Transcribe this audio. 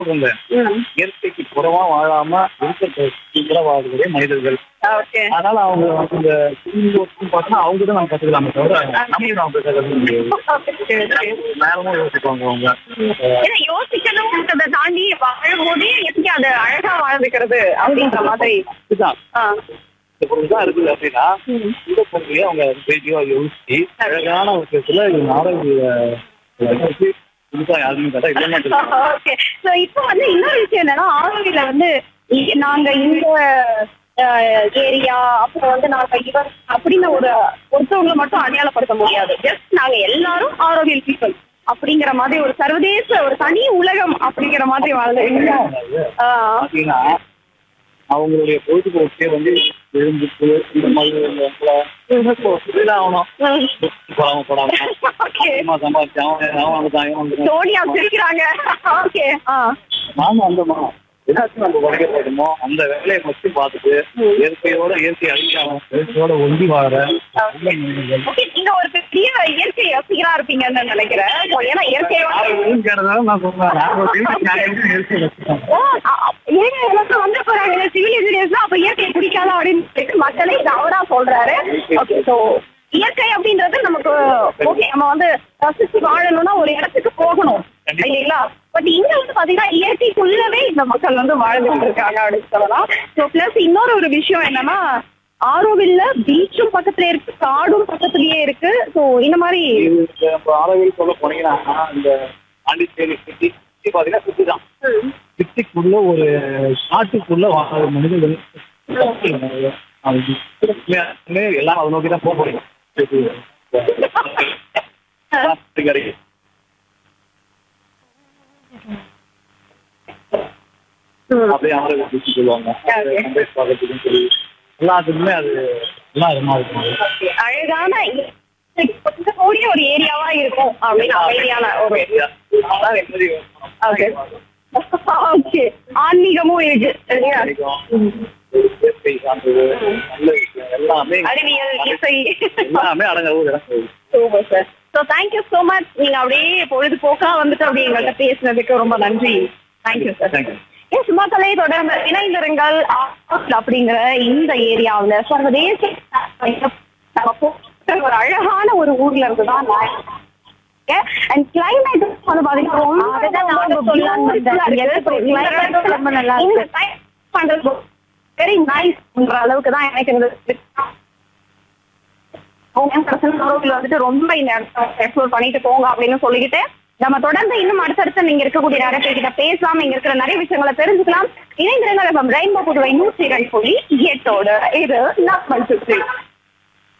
அவங்க ம் இயற்கைக்கு புறமா வாழாம இருக்கிற வாழக்கூடிய மனிதர்கள் ஓகே அதனால அவங்க வந்து இந்த சிங்கிள் பார்த்தா அவங்க தான் நம்ம கத்துக்கலாமே தவிர நம்ம நம்ம கத்துக்க முடியாது நேரமும் யோசிப்பாங்க அவங்க ஏன்னா யோசிக்கணும்ன்றத தாண்டி வாழும்போதே எப்படி அது அழகா வாழ்ந்துக்கிறது அப்படின்ற மாதிரி இதுதான் ஆ. இந்த பொருள் தான் இருக்குது அப்படின்னா ம். இந்த பொருளையே அவங்க பேட்டியோ யோசிச்சு அழகான ஒரு விஷயத்துல இது ஆரோக்கிய புதுசா யாருமே கேட்டா இல்லைன்னா தெரியும். ஓகே சோ இப்போ வந்து இன்னொரு விஷயம் என்னன்னா ஆரோவில வந்து இ- நாங்க இந்த ஏரியா அப்புறம் வந்து நாங்க இவர் அப்படின்னு ஒரு ஒருத்தவங்களை மட்டும் அடையாளப்படுத்த முடியாது ஜஸ்ட் நாங்க எல்லாரும் ஆரோக்கியல் பீப்புள் அப்படிங்கிற மாதிரி ஒரு சர்வதேச ஒரு தனி உலகம் அப்படிங்கிற மாதிரி வாழ்ந்துருக்கீங்க ஆ. பாத்தீங்கன்னா அவங்களுடைய பொழுதுபோக்கே வந்து எழுந்துட்டு இந்த மாதிரி இந்த இடத்துல இதுதான் ஆகணும் ம். போடாம போடாம ஓகே அதிகமா சம்பாதிச்சு அவன் அவன் வந்துட்டான் இவன் வந்துட்டான். சோனியா சிரிக்கிறாங்க ஓகே ஆ நானும் அந்தமா எதாச்சும் நம்ம உலக போயிடுமோ அந்த வேலையை மட்டும் பார்த்துட்டு இயற்கையோட இயற்கை அழிக்காம இயற்கையோட ஒண்டி வாழ உண்மை மனிதர்கள். ஓகே நீங்க ஒரு பெரிய இயற்கை ரசிகரா இருப்பீங்கன்னு நினைக்கிறேன் So, ஏன்னா இயற்கையோட யாரும் கேட்டதால நான் சொல்றேன் நான் ஒரு இயற்கை ஞானின்னு இயற்கை ரசிகன். ஓ, அ- அ- ஏங்க எனக்கு வந்து போறாங்க சிவில் இன்ஜினியர்ஸ் தான் அப்ப இயற்கை பிடிக்காத அப்படின்னு சொல்லிட்டு மக்களே தவறா சொல்றாரு ஓகே சோ இயற்கை அப்படின்றது நமக்கு ஓகே நம்ம வந்து ரசிச்சு வாழணும்னா ஒரு இடத்துக்கு போகணும் கண்டிப்பா. இல்லைங்களா பட் இங்க வந்து பாத்தீங்கன்னா இயற்கைக்குள்ளவே இந்த மக்கள் வந்து வாழ்ந்துட்டு இருக்காங்க அப்படின்னு சொல்லலாம் ஸோ பிளஸ் இன்னொரு ஒரு விஷயம் என்னன்னா ஆரோவில்ல பீச்சும் பக்கத்துல இருக்கு காடும் பக்கத்துலயே இருக்கு ஸோ இந்த மாதிரி இது நம்ம ஆரோவில் சொல்ல போனீங்கன்னா இந்த பாண்டிச்சேரி சிட்டி சிட்டி பாத்தீங்கன்னா சிட்டி தான் சிட்டிக்குள்ள ஒரு காட்டுக்குள்ள வாழ்ற மனிதர்கள் அது உண்மையாலுமே எல்லாம் அதை நோக்கி தான் போக போறீங்க கிடைக்கும் அப்படியே ஆரோக்கிய பீச்சு சொல்லுவாங்க Okay. சன்ரைஸ் பார்க்கறதுக்குன்னு சொல்லி எல்லாத்துக்குமே அது எல்லாம் ரொம்ப இருக்கும் அழகான கூடிய ஒரு ஏரியாவா இருக்கும் அப்படின்னு அமைதியான ஒரு ஓகே ஓகே ஆன்மீகமும் இருக்கு சரியா இயற்கை சார்ந்தது நல்ல விஷயம் எல்லாமே அறிவியல் இசை எல்லாமே அடங்க ஒரு இடம் போகுது. Super sir so thank you so much நீங்க அப்படியே பொழுதுபோக்கா வந்துட்டு அப்படியே எங்கள்கிட்ட பேசுனதுக்கு ரொம்ப நன்றி தேங்க்யூ சார் Thank you. ஏன் சும்மா கலை தொடர்ந்து இணைந்திருங்கள் ஆர்ட் அப்படிங்கிற இந்த ஏரியாவுல சர்வதேச நம்ம போற ஒரு அழகான ஒரு ஊர்ல இருந்து தான் நான் அண்ட் கிளைமேட் வந்து பாத்தீங்கன்னா ரொம்ப அதுதான் நானும் சொல்லலாம்னு வந்தேன். எனக்கு climate ரொம்ப நல்லா இருக்கு. பண்றது வெரி நைஸ்ன்ற அளவுக்கு தான் எனக்கு இருந்தது ரோட்ல வந்துட்டு ரொம்ப இந்த இடத்த எக்ஸ்ப்ளோர் பண்ணிட்டு போங்க அப்படின்னு சொல்லிக்கிட்டு நம்ம தொடர்ந்து இன்னும் அடுத்தடுத்து நீங்க இருக்கக்கூடிய நிறைய பேர்கிட்ட பேசலாம் இங்க இருக்கிற நிறைய விஷயங்களை தெரிஞ்சுக்கலாம் இணைந்திருங்கள் ரெயின்போ புதுவை நூற்றி இரண்டு புள்ளி எட்டோடு இது நான் சுற்றி